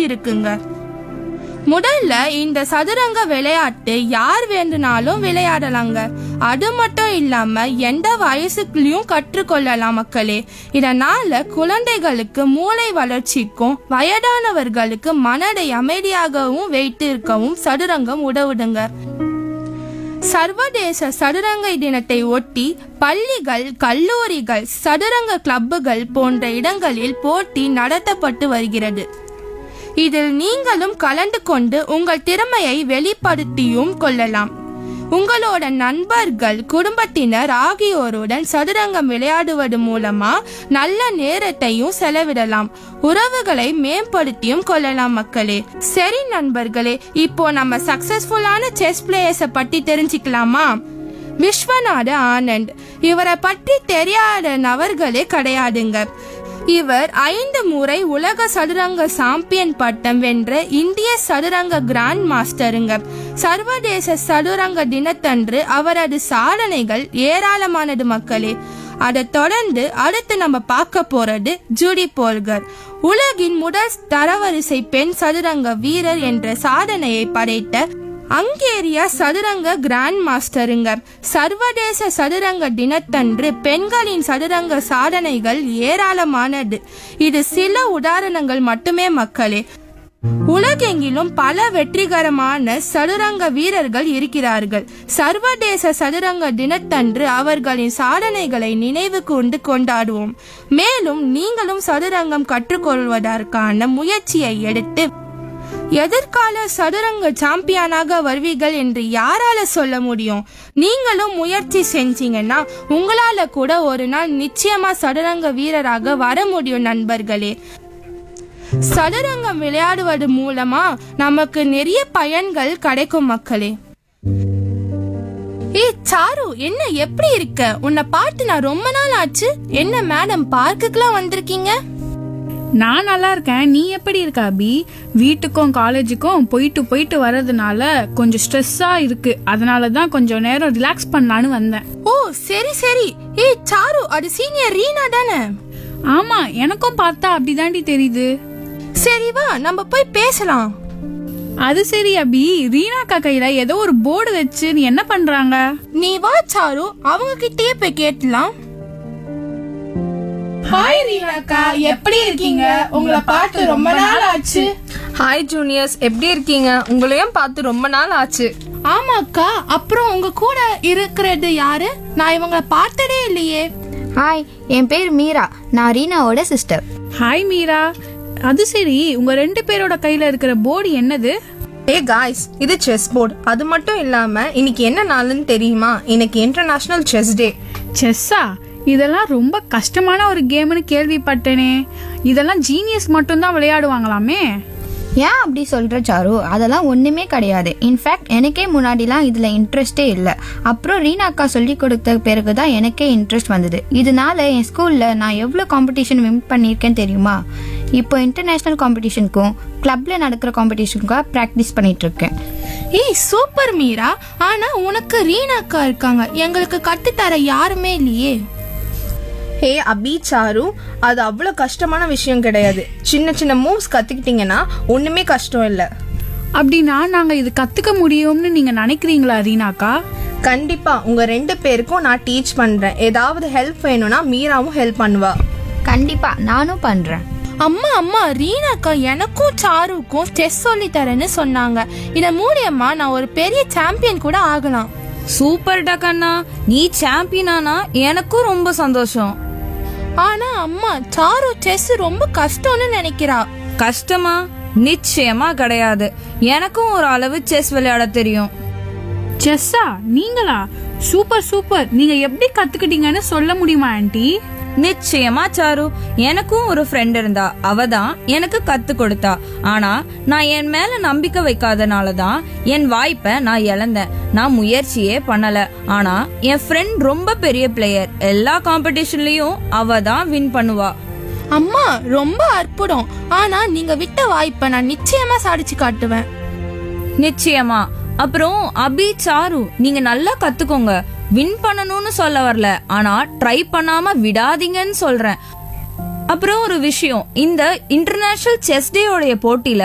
இருக்குங்க முதல்ல இந்த சதுரங்க விளையாட்டு யார் வேண்டுனாலும் விளையாடலாங்க அது மட்டும் இல்லாம எந்த வயசுக்குள்ளயும் கற்றுக்கொள்ளலாம் மக்களே இதனால குழந்தைகளுக்கு மூளை வளர்ச்சிக்கும் வயதானவர்களுக்கு மனதை அமைதியாகவும் வைத்திருக்கவும் சதுரங்கம் உதவுதுங்க சர்வதேச சதுரங்க தினத்தை ஒட்டி பள்ளிகள் கல்லூரிகள் சதுரங்க கிளப்புகள் போன்ற இடங்களில் போட்டி நடத்தப்பட்டு வருகிறது இதில் நீங்களும் கலந்து கொண்டு உங்கள் திறமையை வெளிப்படுத்தியும் கொள்ளலாம் உங்களோட நண்பர்கள் குடும்பத்தினர் ஆகியோருடன் சதுரங்கம் விளையாடுவது மூலமா நல்ல நேரத்தையும் செலவிடலாம் உறவுகளை மேம்படுத்தியும் கொள்ளலாம் மக்களே சரி நண்பர்களே இப்போ நம்ம சக்சஸ்ஃபுல்லான செஸ் பிளேயர்ஸை பத்தி தெரிஞ்சுக்கலாமா விஸ்வநாத ஆனந்த் இவரை பற்றி தெரியாத நபர்களே கிடையாதுங்க இவர் ஐந்து முறை உலக சதுரங்க சாம்பியன் பட்டம் வென்ற இந்திய சதுரங்க கிராண்ட் மாஸ்டருங்க சர்வதேச சதுரங்க தினத்தன்று அவரது சாதனைகள் ஏராளமானது மக்களே அதை தொடர்ந்து அடுத்து நம்ம பார்க்க போறது ஜூடி போல்கர் உலகின் முதல் தரவரிசை பெண் சதுரங்க வீரர் என்ற சாதனையை படைத்த அங்கேரியா சதுரங்க கிராண்ட் மாஸ்டருங்க சர்வதேச சதுரங்க தினத்தன்று பெண்களின் சதுரங்க சாதனைகள் ஏராளமானது இது சில உதாரணங்கள் மட்டுமே மக்களே உலகெங்கிலும் பல வெற்றிகரமான சதுரங்க வீரர்கள் இருக்கிறார்கள் சர்வதேச சதுரங்க தினத்தன்று அவர்களின் சாதனைகளை நினைவு கூர்ந்து கொண்டாடுவோம் மேலும் நீங்களும் சதுரங்கம் கற்றுக்கொள்வதற்கான முயற்சியை எடுத்து எதிர்கால சதுரங்க சாம்பியனாக வருவீர்கள் என்று யாரால சொல்ல முடியும் நீங்களும் முயற்சி செஞ்சீங்கன்னா உங்களால கூட ஒரு நாள் நிச்சயமா சதுரங்க வீரராக வர முடியும் நண்பர்களே சதுரங்கம் விளையாடுவது மூலமா நமக்கு நிறைய பயன்கள் கிடைக்கும் மக்களே ஏய் சாரு என்ன எப்படி இருக்க உன்னை பார்த்து நான் ரொம்ப நாள் ஆச்சு என்ன மேடம் பார்க்குக்கெல்லாம் வந்திருக்கீங்க நான் நல்லா இருக்கேன் நீ எப்படி இருக்க அபி வீட்டுக்கும் காலேஜுக்கும் போயிட்டு போயிட்டு வர்றதுனால கொஞ்சம் ஸ்ட்ரெஸ்ஸா இருக்கு அதனால தான் கொஞ்சம் நேரம் ரிலாக்ஸ் பண்ணலான்னு வந்தேன் ஓ சரி சரி ஏய் சாரு அது சீனியர் ரீனா தானே ஆமா எனக்கும் பார்த்தா அப்படிதாண்டி தெரியுது சரி வா நம்ம போய் பேசலாம் அது சரி அபி ரீனாக்கா கையில ஏதோ ஒரு போர்டு வச்சு நீ என்ன பண்றாங்க நீ வா சாரு அவங்க கிட்டயே போய் கேட்டலாம் ஹாய் ரீனாக்கா எப்படி இருக்கீங்க உங்களை பார்த்து ரொம்ப நாள் ஆச்சு ஹாய் ஜூனியர்ஸ் எப்படி இருக்கீங்க உங்களையும் பார்த்து ரொம்ப நாள் ஆச்சு ஆமாக்கா அப்புறம் உங்க கூட இருக்கிறது யாரு நான் இவங்கள பார்த்ததே இல்லையே ஹாய் என் பேர் மீரா நான் ரீனாவோட சிஸ்டர் ஹாய் மீரா அது சரி உங்க ரெண்டு பேரோட கையில இருக்கிற போர்டு என்னது ஏ காய்ஸ் இது செஸ் போர்டு அது மட்டும் இல்லாம இன்னைக்கு என்ன நாளுன்னு தெரியுமா இன்னைக்கு இன்டர்நேஷனல் செஸ் டே செஸ்ஸா இதெல்லாம் ரொம்ப கஷ்டமான ஒரு கேம்னு கேள்விப்பட்டேனே இதெல்லாம் ஜீனியஸ் மட்டும்தான் விளையாடுவாங்களாமே ஏன் அப்படி சொல்ற சாரு அதெல்லாம் ஒண்ணுமே கிடையாது இன்ஃபேக்ட் எனக்கே முன்னாடிலாம் இதுல இன்ட்ரெஸ்டே இல்லை அப்புறம் ரீனா அக்கா சொல்லி கொடுத்த பிறகு தான் எனக்கே இன்ட்ரெஸ்ட் வந்தது இதனால என் ஸ்கூல்ல நான் எவ்வளோ காம்படிஷன் வின் பண்ணியிருக்கேன்னு தெரியுமா இப்போ இன்டர்நேஷனல் காம்படிஷனுக்கும் கிளப்ல நடக்கிற காம்படிஷனுக்காக ப்ராக்டிஸ் பண்ணிட்டு இருக்கேன் ஏய் சூப்பர் மீரா ஆனா உனக்கு ரீனாக்கா இருக்காங்க எங்களுக்கு கத்துத்தர யாருமே இல்லையே ஹே அபி சாரு அது அவ்வளோ கஷ்டமான விஷயம் கிடையாது சின்ன சின்ன மூவ்ஸ் கத்துக்கிட்டீங்கன்னா ஒண்ணுமே கஷ்டம் இல்லை அப்படின்னா நாங்க இது கத்துக்க முடியும்னு நீங்க நினைக்கிறீங்களா ரீனாக்கா கண்டிப்பா உங்க ரெண்டு பேருக்கும் நான் டீச் பண்றேன் ஏதாவது ஹெல்ப் வேணும்னா மீராவும் ஹெல்ப் பண்ணுவா கண்டிப்பா நானும் பண்றேன் அம்மா அம்மா ரீனாக்கா எனக்கும் சாருக்கும் செஸ் சொல்லி தரேன்னு சொன்னாங்க இதன் மூலியமா நான் ஒரு பெரிய சாம்பியன் கூட ஆகலாம் சூப்பர் டக்கண்ணா நீ சாம்பியனானா எனக்கும் ரொம்ப சந்தோஷம் ஆனா அம்மா சாரு செஸ் ரொம்ப கஷ்டம்னு நினைக்கிறா கஷ்டமா நிச்சயமா கிடையாது எனக்கும் ஒரு அளவு செஸ் விளையாட தெரியும் செஸ்ஸா நீங்களா சூப்பர் சூப்பர் நீங்க எப்படி கத்துக்கிட்டீங்கன்னு சொல்ல முடியுமா ஆன்ட்டி நிச்சயமா சாரு எனக்கும் ஒரு ஃப்ரெண்ட் இருந்தா அவ தான் எனக்கு கத்து கொடுத்தா ஆனா நான் என் மேல நம்பிக்கை வைக்காதனால தான் என் வாய்ப்பை நான் இழந்தேன் நான் முயற்சியே பண்ணல ஆனா என் ஃப்ரெண்ட் ரொம்ப பெரிய பிளேயர் எல்லா காம்படிஷன்லயும் அவ தான் வின் பண்ணுவா அம்மா ரொம்ப அற்புதம் ஆனா நீங்க விட்ட வாய்ப்பை நான் நிச்சயமா சாதிச்சு காட்டுவேன் நிச்சயமா அப்புறம் அபி சாரு நீங்க நல்லா கத்துக்கோங்க வின் பண்ணணும்னு சொல்ல வரல ஆனா ட்ரை பண்ணாம விடாதீங்கன்னு சொல்றேன் அப்புறம் ஒரு விஷயம் இந்த இன்டர்நேஷனல் செஸ் டே உடைய போட்டியில